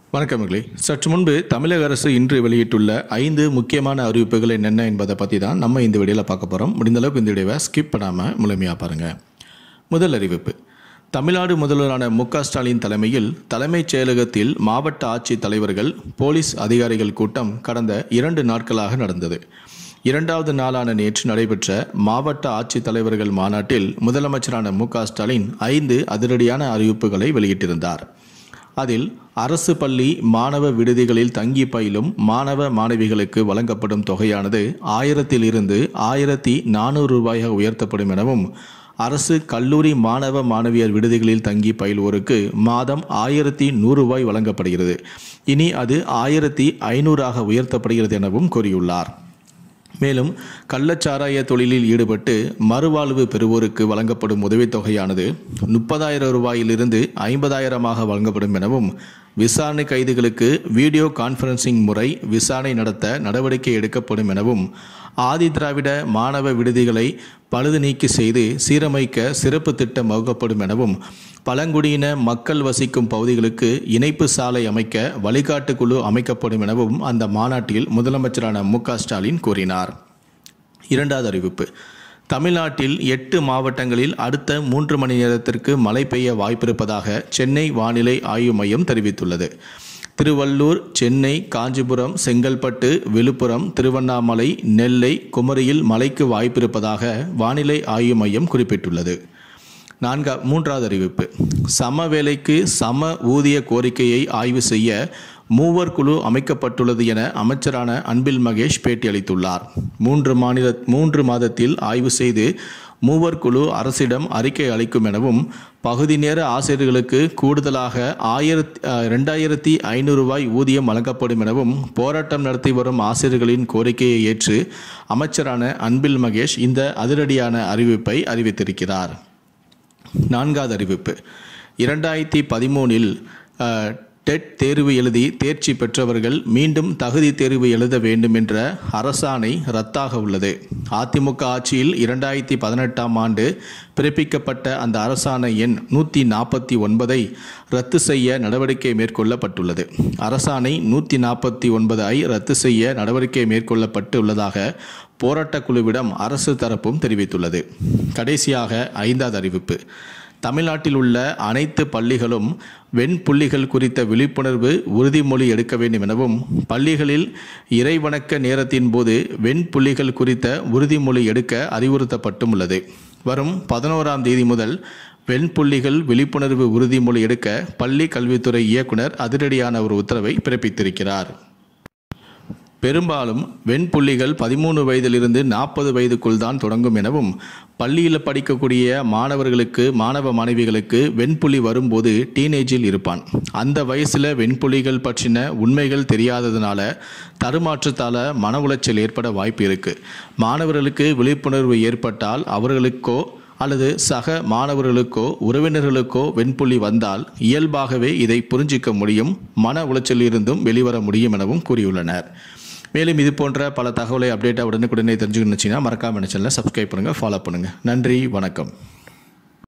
வணக்கமர்களே சற்று முன்பு தமிழக அரசு இன்று வெளியிட்டுள்ள ஐந்து முக்கியமான அறிவிப்புகள் என்னென்ன என்பதை பற்றி தான் நம்ம இந்த வீடியோவில் பார்க்க போகிறோம் முடிந்த அளவுக்கு இந்த வீடியோவை ஸ்கிப் பண்ணாமல் முழுமையாக பாருங்கள் முதல் அறிவிப்பு தமிழ்நாடு முதல்வரான மு க ஸ்டாலின் தலைமையில் தலைமைச் செயலகத்தில் மாவட்ட ஆட்சித் தலைவர்கள் போலீஸ் அதிகாரிகள் கூட்டம் கடந்த இரண்டு நாட்களாக நடந்தது இரண்டாவது நாளான நேற்று நடைபெற்ற மாவட்ட ஆட்சித் தலைவர்கள் மாநாட்டில் முதலமைச்சரான மு க ஸ்டாலின் ஐந்து அதிரடியான அறிவிப்புகளை வெளியிட்டிருந்தார் அதில் அரசு பள்ளி மாணவ விடுதிகளில் தங்கி பயிலும் மாணவ மாணவிகளுக்கு வழங்கப்படும் தொகையானது ஆயிரத்தில் இருந்து ஆயிரத்தி நானூறு ரூபாயாக உயர்த்தப்படும் எனவும் அரசு கல்லூரி மாணவ மாணவியர் விடுதிகளில் தங்கி பயில்வோருக்கு மாதம் ஆயிரத்தி நூறு ரூபாய் வழங்கப்படுகிறது இனி அது ஆயிரத்தி ஐநூறாக உயர்த்தப்படுகிறது எனவும் கூறியுள்ளார் மேலும் கள்ளச்சாராய தொழிலில் ஈடுபட்டு மறுவாழ்வு பெறுவோருக்கு வழங்கப்படும் உதவித்தொகையானது முப்பதாயிரம் ரூபாயிலிருந்து ஐம்பதாயிரமாக வழங்கப்படும் எனவும் விசாரணை கைதிகளுக்கு வீடியோ கான்ஃபரன்சிங் முறை விசாரணை நடத்த நடவடிக்கை எடுக்கப்படும் எனவும் ஆதி திராவிட மாணவ விடுதிகளை பழுது நீக்கி செய்து சீரமைக்க சிறப்பு திட்டம் வகுக்கப்படும் எனவும் பழங்குடியின மக்கள் வசிக்கும் பகுதிகளுக்கு இணைப்பு சாலை அமைக்க வழிகாட்டு குழு அமைக்கப்படும் எனவும் அந்த மாநாட்டில் முதலமைச்சரான மு க ஸ்டாலின் கூறினார் இரண்டாவது அறிவிப்பு தமிழ்நாட்டில் எட்டு மாவட்டங்களில் அடுத்த மூன்று மணி நேரத்திற்கு மழை பெய்ய வாய்ப்பிருப்பதாக சென்னை வானிலை ஆய்வு மையம் தெரிவித்துள்ளது திருவள்ளூர் சென்னை காஞ்சிபுரம் செங்கல்பட்டு விழுப்புரம் திருவண்ணாமலை நெல்லை குமரியில் மழைக்கு வாய்ப்பிருப்பதாக வானிலை ஆய்வு மையம் குறிப்பிட்டுள்ளது நான்கா மூன்றாவது அறிவிப்பு சம வேலைக்கு சம ஊதிய கோரிக்கையை ஆய்வு செய்ய மூவர் குழு அமைக்கப்பட்டுள்ளது என அமைச்சரான அன்பில் மகேஷ் பேட்டியளித்துள்ளார் மூன்று மாநில மூன்று மாதத்தில் ஆய்வு செய்து மூவர் குழு அரசிடம் அறிக்கை அளிக்கும் எனவும் பகுதி நேர ஆசிரியர்களுக்கு கூடுதலாக ஆயிரத்தி ரெண்டாயிரத்தி ஐநூறு ரூபாய் ஊதியம் வழங்கப்படும் எனவும் போராட்டம் நடத்தி வரும் ஆசிரியர்களின் கோரிக்கையை ஏற்று அமைச்சரான அன்பில் மகேஷ் இந்த அதிரடியான அறிவிப்பை அறிவித்திருக்கிறார் நான்காவது அறிவிப்பு இரண்டாயிரத்தி பதிமூனில் டெட் தேர்வு எழுதி தேர்ச்சி பெற்றவர்கள் மீண்டும் தகுதி தேர்வு எழுத வேண்டும் என்ற அரசாணை ரத்தாக உள்ளது அதிமுக ஆட்சியில் இரண்டாயிரத்தி பதினெட்டாம் ஆண்டு பிறப்பிக்கப்பட்ட அந்த அரசாணை எண் நூற்றி நாற்பத்தி ஒன்பதை ரத்து செய்ய நடவடிக்கை மேற்கொள்ளப்பட்டுள்ளது அரசாணை நூற்றி நாற்பத்தி ஒன்பது ஐ ரத்து செய்ய நடவடிக்கை மேற்கொள்ளப்பட்டுள்ளதாக போராட்டக் குழுவிடம் அரசு தரப்பும் தெரிவித்துள்ளது கடைசியாக ஐந்தாவது அறிவிப்பு தமிழ்நாட்டில் உள்ள அனைத்து பள்ளிகளும் வெண்புள்ளிகள் குறித்த விழிப்புணர்வு உறுதிமொழி எடுக்க வேண்டும் எனவும் பள்ளிகளில் இறைவணக்க நேரத்தின் போது வெண்புள்ளிகள் குறித்த உறுதிமொழி எடுக்க அறிவுறுத்தப்பட்டும் உள்ளது வரும் பதினோராம் தேதி முதல் வெண்புள்ளிகள் விழிப்புணர்வு உறுதிமொழி எடுக்க பள்ளி கல்வித்துறை இயக்குனர் அதிரடியான ஒரு உத்தரவை பிறப்பித்திருக்கிறார் பெரும்பாலும் வெண்புள்ளிகள் பதிமூணு வயதிலிருந்து நாற்பது வயதுக்குள் தான் தொடங்கும் எனவும் பள்ளியில் படிக்கக்கூடிய மாணவர்களுக்கு மாணவ மாணவிகளுக்கு வெண்புள்ளி வரும்போது டீனேஜில் இருப்பான் அந்த வயசில் வெண்புள்ளிகள் பற்றின உண்மைகள் தெரியாததுனால தருமாற்றத்தால் மன உளைச்சல் ஏற்பட வாய்ப்பு இருக்குது மாணவர்களுக்கு விழிப்புணர்வு ஏற்பட்டால் அவர்களுக்கோ அல்லது சக மாணவர்களுக்கோ உறவினர்களுக்கோ வெண்புள்ளி வந்தால் இயல்பாகவே இதை புரிஞ்சிக்க முடியும் மன உளைச்சலில் இருந்தும் வெளிவர முடியும் எனவும் கூறியுள்ளனர் மேலும் இது போன்ற பல தகவலை அப்டேட்டாக உடனுக்குடனே தெரிஞ்சுக்கணுச்சுன்னா மறக்காம சேனலை சப்ஸ்கிரைப் பண்ணுங்கள் ஃபாலோ பண்ணுங்கள் நன்றி வணக்கம்